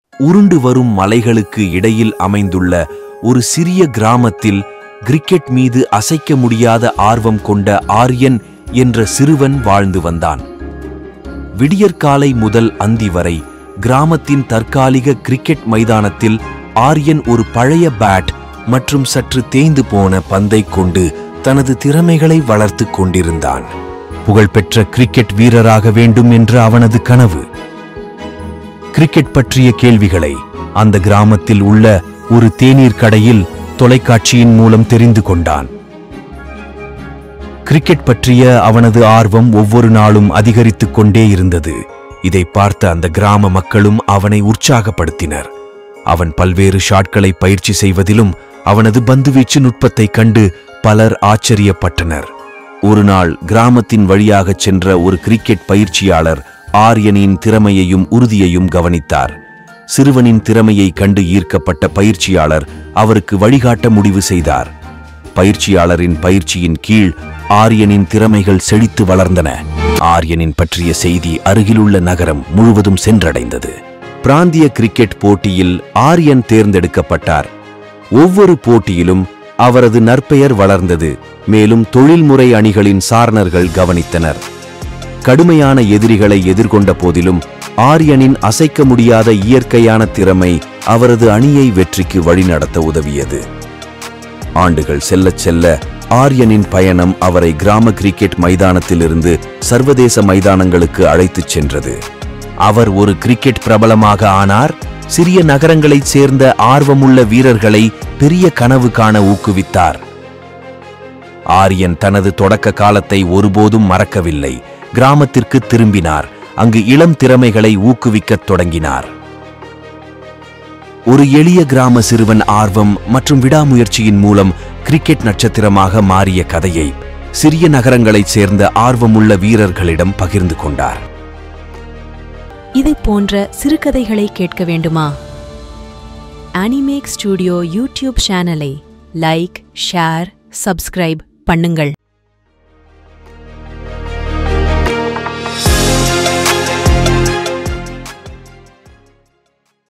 உருண்டு வரும் மலைகளுக்கு இடையில் அமைந்துள்ள ஒரு சிறிய கிராமத்தில் கிரிக்கெட் மீது அசைக்க முடியாத ஆர்வம் கொண்ட ஆரியன் என்ற சிறுவன் வாழ்ந்து வந்தான் விடியற்காலை முதல் அந்தி வரை கிராமத்தின் தற்காலிக கிரிக்கெட் மைதானத்தில் ஆரியன் ஒரு பழைய பேட் மற்றும் சற்று தேய்ந்து போன பந்தை கொண்டு தனது திறமைகளை வளர்த்துக் கொண்டிருந்தான் புகழ்பெற்ற கிரிக்கெட் வீரராக வேண்டும் என்ற அவனது கனவு கிரிக்கெட் பற்றிய கேள்விகளை அந்த கிராமத்தில் உள்ள ஒரு தேநீர் கடையில் தொலைக்காட்சியின் மூலம் தெரிந்து கொண்டான் கிரிக்கெட் பற்றிய அவனது ஆர்வம் ஒவ்வொரு நாளும் அதிகரித்துக் கொண்டே இருந்தது இதை பார்த்த அந்த கிராம மக்களும் அவனை உற்சாகப்படுத்தினர் அவன் பல்வேறு ஷாட்களை பயிற்சி செய்வதிலும் அவனது பந்துவீச்சு நுட்பத்தைக் கண்டு பலர் ஆச்சரியப்பட்டனர் ஒரு நாள் கிராமத்தின் வழியாகச் சென்ற ஒரு கிரிக்கெட் பயிற்சியாளர் ஆரியனின் திறமையையும் உறுதியையும் கவனித்தார் சிறுவனின் திறமையை கண்டு ஈர்க்கப்பட்ட பயிற்சியாளர் அவருக்கு வழிகாட்ட முடிவு செய்தார் பயிற்சியாளரின் பயிற்சியின் கீழ் ஆரியனின் திறமைகள் செழித்து வளர்ந்தன ஆரியனின் பற்றிய செய்தி அருகிலுள்ள நகரம் முழுவதும் சென்றடைந்தது பிராந்திய கிரிக்கெட் போட்டியில் ஆரியன் தேர்ந்தெடுக்கப்பட்டார் ஒவ்வொரு போட்டியிலும் அவரது நற்பெயர் வளர்ந்தது மேலும் தொழில்முறை அணிகளின் சாரணர்கள் கவனித்தனர் கடுமையான எதிரிகளை எதிர்கொண்ட போதிலும் ஆரியனின் அசைக்க முடியாத இயற்கையான திறமை அவரது அணியை வெற்றிக்கு வழிநடத்த உதவியது ஆண்டுகள் செல்லச் செல்ல ஆரியனின் பயணம் அவரை கிராம கிரிக்கெட் மைதானத்திலிருந்து சர்வதேச மைதானங்களுக்கு அழைத்துச் சென்றது அவர் ஒரு கிரிக்கெட் பிரபலமாக ஆனார் சிறிய நகரங்களைச் சேர்ந்த ஆர்வமுள்ள வீரர்களை பெரிய கனவு காண ஊக்குவித்தார் ஆரியன் தனது தொடக்க காலத்தை ஒருபோதும் மறக்கவில்லை கிராமத்திற்கு திரும்பினார் அங்கு இளம் திறமைகளை ஊக்குவிக்கத் தொடங்கினார் ஒரு எளிய கிராம சிறுவன் ஆர்வம் மற்றும் விடாமுயற்சியின் மூலம் கிரிக்கெட் நட்சத்திரமாக மாறிய கதையை சிறிய நகரங்களைச் சேர்ந்த ஆர்வமுள்ள வீரர்களிடம் பகிர்ந்து கொண்டார் இதை போன்ற சிறுகதைகளை கேட்க வேண்டுமா அனிமேக் ஸ்டுடியோ யூடியூப் சேனலை லைக் ஷேர் சப்ஸ்கிரைப் பண்ணுங்கள்